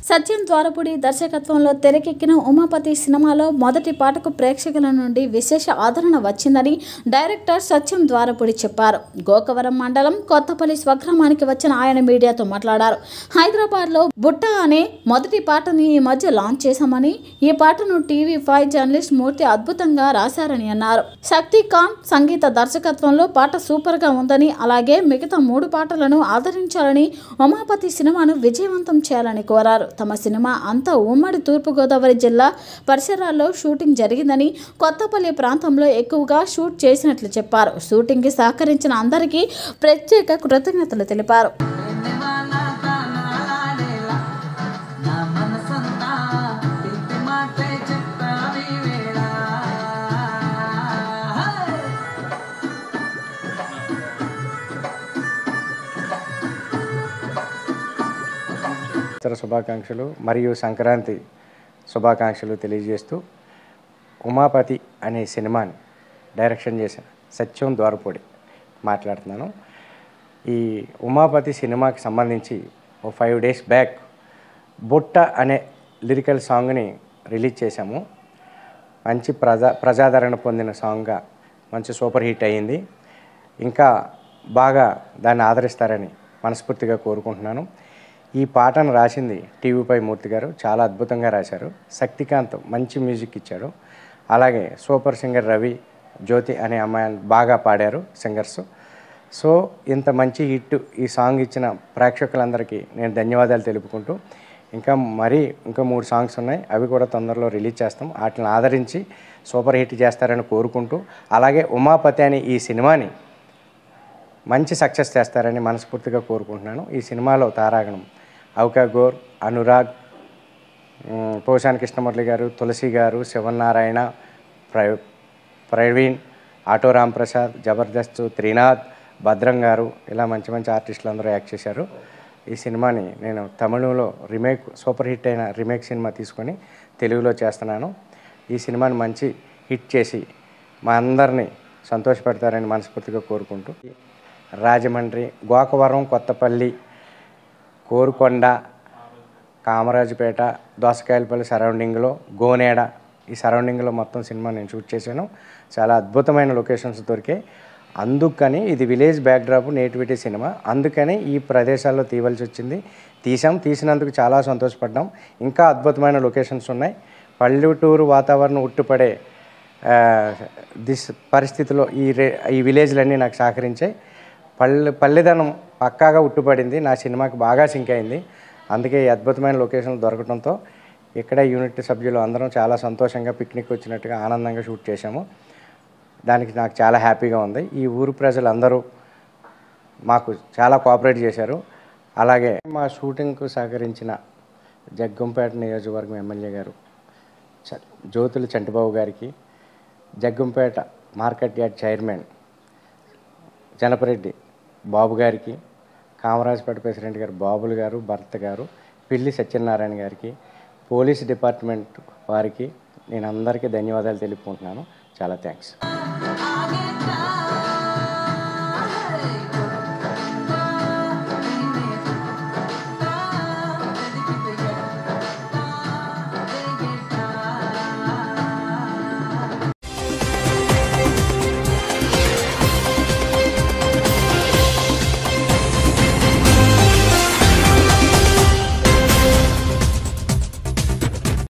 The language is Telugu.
సత్యం ద్వారపుడి దర్శకత్వంలో తెరకెక్కిన ఉమాపతి సినిమాలో మొదటి పాటకు ప్రేక్షకుల నుండి విశేష ఆదరణ వచ్చిందని డైరెక్టర్ సత్యం ద్వారపుడి చెప్పారు గోకవరం మండలం కొత్తపల్లి స్వగ్రామానికి వచ్చిన ఆయన మీడియాతో మాట్లాడారు హైదరాబాద్లో బుట్ట అనే మొదటి పాటని ఈ మధ్య లాంచ్ చేశామని ఈ పాటను టీవీ ఫైవ్ జర్నలిస్ట్ మూర్తి అద్భుతంగా రాశారని అన్నారు శక్తి ఖాన్ సంగీత దర్శకత్వంలో పాట సూపర్గా ఉందని అలాగే మిగతా మూడు పాటలను ఆదరించాలని ఉమాపతి సినిమాను విజయవంతం చేయాలని కోరారు తమ సినిమా అంతా ఉమ్మడి తూర్పుగోదావరి జిల్లా పరిసరాల్లో షూటింగ్ జరిగిందని కొత్తపల్లి ప్రాంతంలో ఎక్కువగా షూట్ చేసినట్లు చెప్పారు షూటింగ్కి సహకరించిన అందరికీ ప్రత్యేక కృతజ్ఞతలు తెలిపారు ఎన్నెమానా తానాలాడేలా నా మనసంతా తిప్పి మాటే చెప్పావి వేళ ఇతర శుభాకాంక్షలు మరియు సంక్రాంతి శుభాకాంక్షలు తెలియజేస్తూ ఉమాపతి అనే సినిమాని డైరెక్షన్ చేసిన సత్యం ద్వారపూడి మాట్లాడుతున్నాను ఈ ఉమాపతి సినిమాకి సంబంధించి ఓ ఫైవ్ డేస్ బ్యాక్ బుట్ట అనే లిరికల్ సాంగ్ని రిలీజ్ చేశాము మంచి ప్రజా ప్రజాదరణ పొందిన సాంగ్గా మంచి సూపర్ హిట్ అయ్యింది ఇంకా బాగా దాన్ని ఆదరిస్తారని మనస్ఫూర్తిగా కోరుకుంటున్నాను ఈ పాటను రాసింది టీవీపై మూర్తి గారు చాలా అద్భుతంగా రాశారు శక్తికాంత్ మంచి మ్యూజిక్ ఇచ్చాడు అలాగే సూపర్ సింగర్ రవి జ్యోతి అనే అమ్మాయిని బాగా పాడారు సింగర్స్ సో ఇంత మంచి హిట్ ఈ సాంగ్ ఇచ్చిన ప్రేక్షకులందరికీ నేను ధన్యవాదాలు తెలుపుకుంటూ ఇంకా మరీ ఇంకా మూడు సాంగ్స్ ఉన్నాయి అవి కూడా తొందరలో రిలీజ్ చేస్తాం వాటిని ఆదరించి సూపర్ హిట్ చేస్తారని కోరుకుంటూ అలాగే ఉమాపతి అనే ఈ సినిమాని మంచి సక్సెస్ చేస్తారని మనస్ఫూర్తిగా కోరుకుంటున్నాను ఈ సినిమాలో తారాగణం అవుకా గోర్ అనురాగ్ ఉమ్, పోషాని కృష్ణమురళి గారు తులసి గారు శివనారాయణ ప్ర ప్రవీణ్ ఆటో రామ్ ప్రసాద్ జబర్దస్త్ త్రినాథ్ భద్రం గారు ఇలా మంచి మంచి ఆర్టిస్టులు అందరూ యాక్ట్ చేశారు ఈ సినిమాని నేను తమిళంలో రీమేక్ సూపర్ హిట్ అయిన రీమేక్ సినిమా తీసుకొని తెలుగులో చేస్తున్నాను ఈ సినిమాని మంచి హిట్ చేసి మా అందరినీ సంతోషపెడతారని మనస్ఫూర్తిగా కోరుకుంటూ రాజమండ్రి గోకవరం కొత్తపల్లి కోరుకొండ కామరాజుపేట దోసకాయలపల్లి సరౌండింగ్లో గోనేడ ఈ సరౌండింగ్లో మొత్తం సినిమా నేను షూట్ చేశాను చాలా అద్భుతమైన లొకేషన్స్ దొరికాయి అందుకని ఇది విలేజ్ బ్యాక్డ్రాప్ నేటివిటీ సినిమా అందుకని ఈ ప్రదేశాల్లో తీయవలసి వచ్చింది తీసాం తీసినందుకు చాలా సంతోషపడ్డాం ఇంకా అద్భుతమైన లొకేషన్స్ ఉన్నాయి పల్లెటూరు వాతావరణం ఉట్టుపడే ఆ, దిస్ పరిస్థితిలో ఈ రే ఈ విలేజ్లన్నీ నాకు సహకరించాయి పల్లె పల్లెదనం పక్కాగా ఉట్టుపడింది నా సినిమాకి బాగా సింక్ అయింది అందుకే ఈ అద్భుతమైన లొకేషన్లు దొరకడంతో ఇక్కడే యూనిట్ సభ్యులు అందరం చాలా సంతోషంగా పిక్నిక్ వచ్చినట్టుగా ఆనందంగా షూట్ చేశాము దానికి నాకు చాలా హ్యాపీగా ఉంది ఈ ఊరు ప్రజలందరూ మాకు చాలా కోఆపరేట్ చేశారు అలాగే మా షూటింగ్కు సహకరించిన జగ్గంపేట నియోజకవర్గం ఎమ్మెల్యే గారు చ- జ్యోతుల చంటిబాబు గారికి Jaggampeta market yard chairman Janapareddy Babu గారికి కామరాజపేట ప్రెసిడెంట్ గారు బాబులు గారు భర్త గారు పిల్లి సత్యనారాయణ గారికి పోలీస్ డిపార్ట్మెంట్ వారికి నేను అందరికీ ధన్యవాదాలు తెలుపుకుంటున్నాను చాలా థ్యాంక్స్